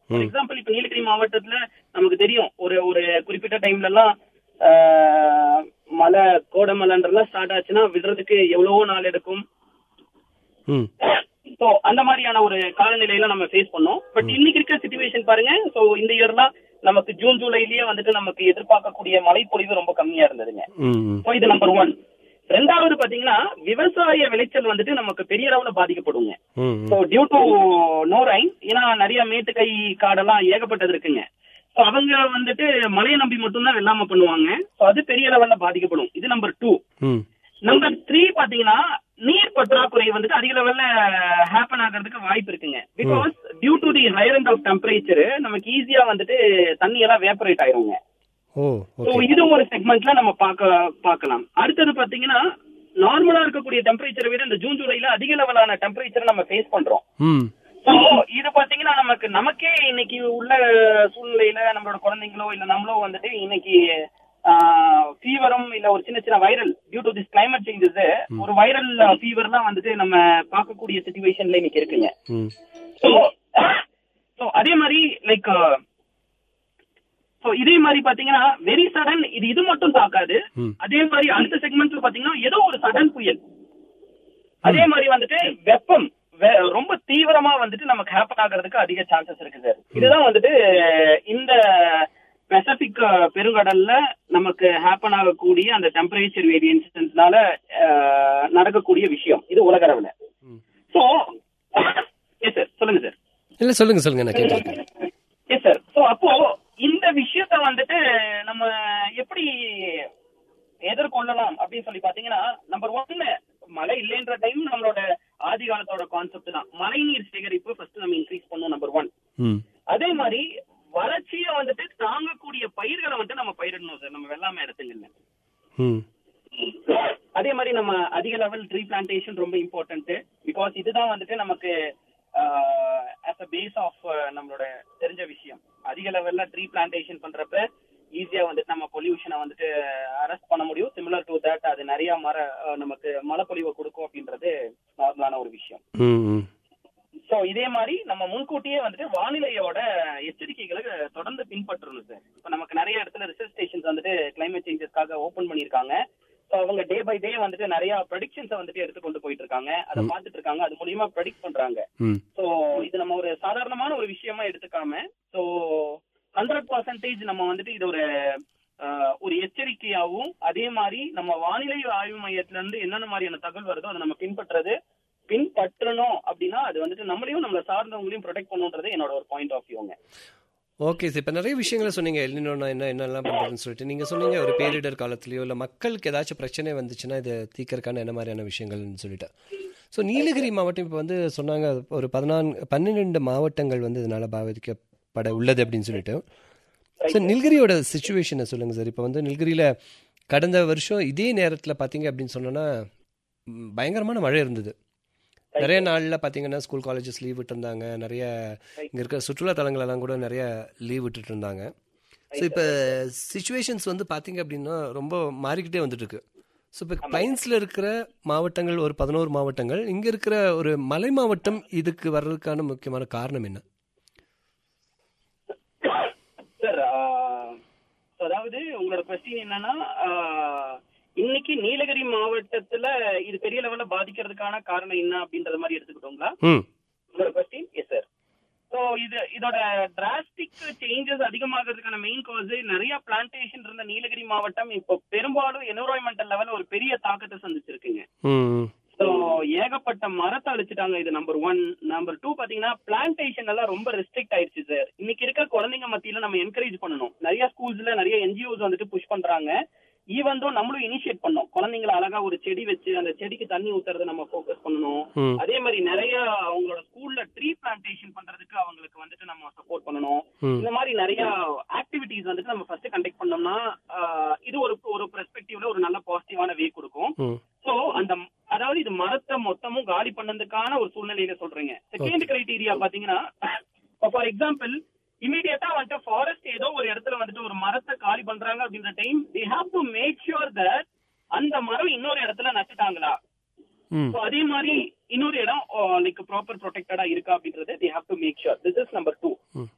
For example இப்ப நீலகிரி மாவட்டத்துல நமக்கு தெரியும் ஒரு ஒரு குறிப்பிட்ட டைம்ல எல்லாம் ஆஹ், மழை கோடமலைன்றலாம் ஸ்டார்ட் ஆச்சுன்னா விடுறதுக்கு எவ்வளவோ நாள் எடுக்கும் ம் சோ அந்த மாதிரியான ஒரு காலநிலையில நம்ம ஃபேஸ் பண்ணோம் பட் இன்னைக்கு இருக்க சுச்சுவேஷன் பாருங்க சோ இந்த இயர்லாம் நமக்கு ஜூன் ஜூலைலயே வந்துட்டு நமக்கு எதிர்பார்க்கக்கூடிய மழைப்பொழிவு ரொம்ப கம்மியா இருந்ததுங்க ம் ம் சோ இது நம்பர் ஒன் ரெண்டாவது பாத்தீங்கன்னா விவசாய விளைச்சல் வந்துட்டு நமக்கு பெரிய அளவுல பாதிக்கப்படுங்க ம் so due to no rain ஏன்னா நிறைய மேட்டுக்கை காடெல்லாம் ஏகப்பட்டது இருக்குங்க சோ அவங்க வந்துட்டு மழையை நம்பி மட்டும்தான் வெள்ளாம பண்ணுவாங்க சோ அது பெரிய லெவல்ல பாதிக்கப்படும் இது நம்பர் டூ ம் நம்பர் த்ரீ பாத்தீங்கன்னா நீர் பற்றாக்குறை வந்துட்டு அதிக லெவல்ல ஹேப்பன் ஆகிறதுக்கு வாய்ப்பு இருக்குங்க because due to the higher and of temperature நமக்கு ஈஸியா வந்துட்டு தண்ணி எல்லாம் வேப்பரேட் ஆயிருங்க ஓ சோ ஓகே இது ஒரு செக்மெண்ட்ல நம்ம பார்க்க பார்க்கலாம் அடுத்தது பாத்தீங்கன்னா நார்மலா இருக்கக்கூடிய டெம்பரேச்சரை விட இந்த ஜூன் ஜூலைல அதிக லெவலான டெம்பரேச்சர் நம்ம ஃபேஸ் பண்றோம் ம் So, இது பாத்தீங்கன்னா நமக்கு நமக்கே இன்னைக்கு உள்ள சூழ்நிலையில நம்மளோட குழந்தைங்களோ இல்ல நம்மளோ வந்துட்டு இன்னைக்கு ஃபீவரும் இல்ல ஒரு சின்ன சின்ன viral due to this climate changes ஒரு வைரல் ஃபீவர்லாம் வந்துட்டு நம்ம பார்க்கக்கூடிய சுச்சுவேஷன்ல இன்னைக்கு இருக்குங்க ம் ஸோ ஸோ அதே மாதிரி லைக் ஸோ இதே மாதிரி பாத்தீங்கன்னா வெரி சடன் இது இது மட்டும் தாக்காது ம். அதே மாதிரி அடுத்த செக்மெண்ட்ல பாத்தீங்கன்னா ஏதோ ஒரு சடன் புயல் அதே மாதிரி வந்துட்டு வெப்பம் வே- ரொம்ப தீவிரமா வந்துட்டு நமக்கு ஹேப்பன் ஆகிறதுக்கு அதிக சான்சஸ் இருக்கு சார் இதுதான் வந்துட்டு இந்த பெசிபிக் பெருங்கடல்ல நமக்கு ஹேப்பன் ஆகக்கூடிய அந்த டெம்பரேச்சர் வேரியன்ஸ்னால நடக்கக்கூடிய விஷயம் இது உலக அளவுல ம். ஸோ எஸ் சார் சொல்லுங்க சார் இல்லை சொல்லுங்க சொல்லுங்க நான் கேட்குறேன் எஸ் சார் ஸோ அப்போ இந்த விஷயத்த வந்துட்டு நம்ம எப்படி எதிர்கொள்ளலாம் அப்படின்னு சொல்லி பாத்தீங்கன்னா நம்பர் ஒன்னு மழை இல்லைன்ற டைம் நம்மளோட ஆதி காலத்தோட கான்செப்ட் தான் மழைநீர் சேகரிப்பு ஃபர்ஸ்ட் நம்ம இன்க்ரீஸ் பண்ணோம் நம்பர் ஒன் ம் அதே மாதிரி வறட்சியை வந்துட்டு தாங்கக்கூடிய பயிர்களை வந்துட்டு நம்ம பயிரிடணும் சார் நம்ம வெள்ளாமை இடத்துங்கல்ல ம் அதே மாதிரி நம்ம அதிக லெவல் ட்ரீ பிளான்டேஷன் ரொம்ப இம்பார்ட்டன்ட் பிகாஸ் இதுதான் வந்துட்டு நமக்கு ஆஸ் அ பேஸ் ஆஃப் நம்மளோட தெரிஞ்ச விஷயம் அதிக லெவல்ல ட்ரீ பிளான்டேஷன் பண்றப்ப ஈஸியா வந்துட்டு நம்ம பொல்யூஷனை வந்துட்டு அரெஸ்ட் பண்ண முடியும் சிமிலர் டு தட் அது நிறைய மர அஹ், நமக்கு மழைப்பொழிவை கொடுக்கும் அப்படின்றது நார்மலான ஒரு விஷயம் ம் ம் சோ இதே மாதிரி நம்ம முன்கூட்டியே வந்துட்டு வானிலையோட எச்சரிக்கைகளை தொடர்ந்து பின்பற்றணும் சார் இப்ப நமக்கு நிறைய இடத்துல ரிசர்ச் ஸ்டேஷன்ஸ் வந்துட்டு கிளைமேட் சேஞ்சஸ்க்காக ஓபன் பண்ணிருக்காங்க சோ அவங்க டே பை டே வந்துட்டு நிறைய ப்ரெடிக்ஷன்ஸை வந்துட்டு எடுத்து கொண்டு போயிட்டு இருக்காங்க அதை பார்த்துட்டு இருக்காங்க அது மூலியமா ப்ரெடிக்ட் பண்றாங்க ம் சோ இது நம்ம ஒரு சாதாரணமான ஒரு விஷயமா எடுத்துக்காம சோ ஹண்ட்ரட் பர்சன்டேஜ் நம்ம வந்துட்டு இது ஒரு ஆஹ், ஒரு எச்சரிக்கையாவும் அதே மாதிரி நம்ம வானிலை ஆய்வு மையத்துல இருந்து என்னென்ன மாதிரியான தகவல் வருதோ அதை நம்ம பின்பற்றுறது பின்பற்றணும் அப்படின்னா அது வந்துட்டு நம்மளையும் நம்மள சார்ந்தவங்களையும் ப்ரொடெக்ட் பண்ணுன்றது என்னோட ஒரு பாயிண்ட் ஆஃப் வியூங்க ஓகே சார் இப்போ நிறைய விஷயங்களை சொன்னீங்க எல்லினோனா என்ன என்னெல்லாம் பண்ணுறதுன்னு சொல்லிட்டு நீங்கள் சொன்னீங்க ஒரு பேரிடர் காலத்துலையோ இல்லை மக்களுக்கு ஏதாச்சும் பிரச்சனை வந்துச்சுன்னா இதை தீர்க்கறதுக்கான என்ன மாதிரியான விஷயங்கள்னு சொல்லிட்டு ஸோ நீலகிரி மாவட்டம் இப்போ வந்து சொன்னாங்க ஒரு பதினான்கு பன்னிரெண்டு மாவட்டங்கள் வந்து இதனால் பாதிக்கப்பட உள்ளது அப்படின்னு சொல்லிட்டு சார் நில்கிரியோட சுச்சுவேஷனை சொல்லுங்கள் சார் இப்போ வந்து நில்கிரியில் கடந்த வருஷம் இதே நேரத்தில் பார்த்தீங்க அப்படின்னு சொன்னோன்னா ம், பயங்கரமான மழை இருந்தது நிறைய நாளில் பார்த்தீங்கன்னா ஸ்கூல் காலேஜஸ் லீவ் விட்டுருந்தாங்க நிறைய இங்கே இருக்கிற சுற்றுலா தலங்கள் எல்லாம் கூட நிறைய லீவ் விட்டுட்டு இருந்தாங்க ஸோ இப்போ சுச்சுவேஷன்ஸ் வந்து பார்த்தீங்க அப்படின்னா ரொம்ப மாறிக்கிட்டே வந்துட்டு இருக்கு ஸோ இப்போ பிளைன்ஸில் இருக்கிற மாவட்டங்கள் ஒரு பதினோரு மாவட்டங்கள் இங்கே இருக்கிற ஒரு மலை மாவட்டம் இதுக்கு வர்றதுக்கான முக்கியமான காரணம் என்ன சார் அதாவது உங்களோட கொஸ்டின் என்னன்னா ஆஹ், இன்னைக்கு நீலகிரி மாவட்டத்துல இது பெரிய லெவல்ல பாதிக்கிறதுக்கான காரணம் என்ன அப்படின்றத மாதிரி எடுத்துக்கிட்டோங்களா ம் உங்களோட கொஸ்டின் எஸ் சார் ஸோ இது இதோட டிராஸ்டிக் சேஞ்சஸ் அதிகமாகிறதுக்கான மெயின் காஸ் நிறைய பிளான்டேஷன் இருந்த நீலகிரி மாவட்டம் இப்போ பெரும்பாலும் என்வரான்மெண்டல் லெவல்ல ஒரு பெரிய தாக்கத்தை சந்திச்சிருக்குங்க ம் ஸோ ஏகப்பட்ட மரத்தை அழிச்சிட்டாங்க இது நம்பர் ஒன் நம்பர் டூ பாத்தீங்கன்னா பிளான்டேஷன் எல்லாம் ரொம்ப ரெஸ்ட்ரிக்ட் ஆயிடுச்சு சார் இன்னைக்கு இருக்க குழந்தைங்க மத்தியில நம்ம என்கரேஜ் பண்ணணும் நிறைய ஸ்கூல்ஸ்ல நிறைய என்ஜிஓஸ் வந்துட்டு புஷ் பண்றாங்க ஈவன் தான் நம்மளும் இனிஷியேட் பண்ணோம் குழந்தைங்களை அழகா ஒரு செடி வச்சு அந்த செடிக்கு தண்ணி ஊத்துறத நம்ம ஃபோக்கஸ் பண்ணணும் ம் அதே மாதிரி நிறைய அவங்களோட ஸ்கூல்ல ட்ரீ பிளான்டேஷன் பண்றதுக்கு அவங்களுக்கு வந்துட்டு நம்ம சப்போர்ட் பண்ணணும் ம் இந்த மாதிரி நிறைய ஆக்டிவிட்டிஸ் வந்துட்டு நம்ம ஃபர்ஸ்ட் கண்டக்ட் பண்ணோம்னா ஆஹ், இது ஒரு ஒரு பெர்ஸ்பெக்டிவ்ல ஒரு நல்ல பாசிட்டிவான வே கொடுக்கும் ம் சோ அந்த அதாவது இது மரத்தை மொத்தமும் காலி பண்ணதுக்கான ஒரு சூழ்நிலையில சொல்றீங்க செகண்ட் கிரைட்டீரியா பாத்தீங்கன்னா ஃபார் எக்ஸாம்பிள் இமீடியட்டா வந்துட்டு ஃபாரஸ்ட் ஏதோ ஒரு இடத்துல வந்துட்டு ஒரு மரத்தை காலி பண்றாங்க அப்படின்ற time they have to make sure that அந்த மரம் இன்னொரு இடத்துல நட்டுட்டாங்களா ம் So, அதே மாதிரி இன்னொரு இடம் லைக் ப்ராப்பர் ப்ரொடெக்டடா இருக்கா அப்படின்றது they have to make sure this is number two ம்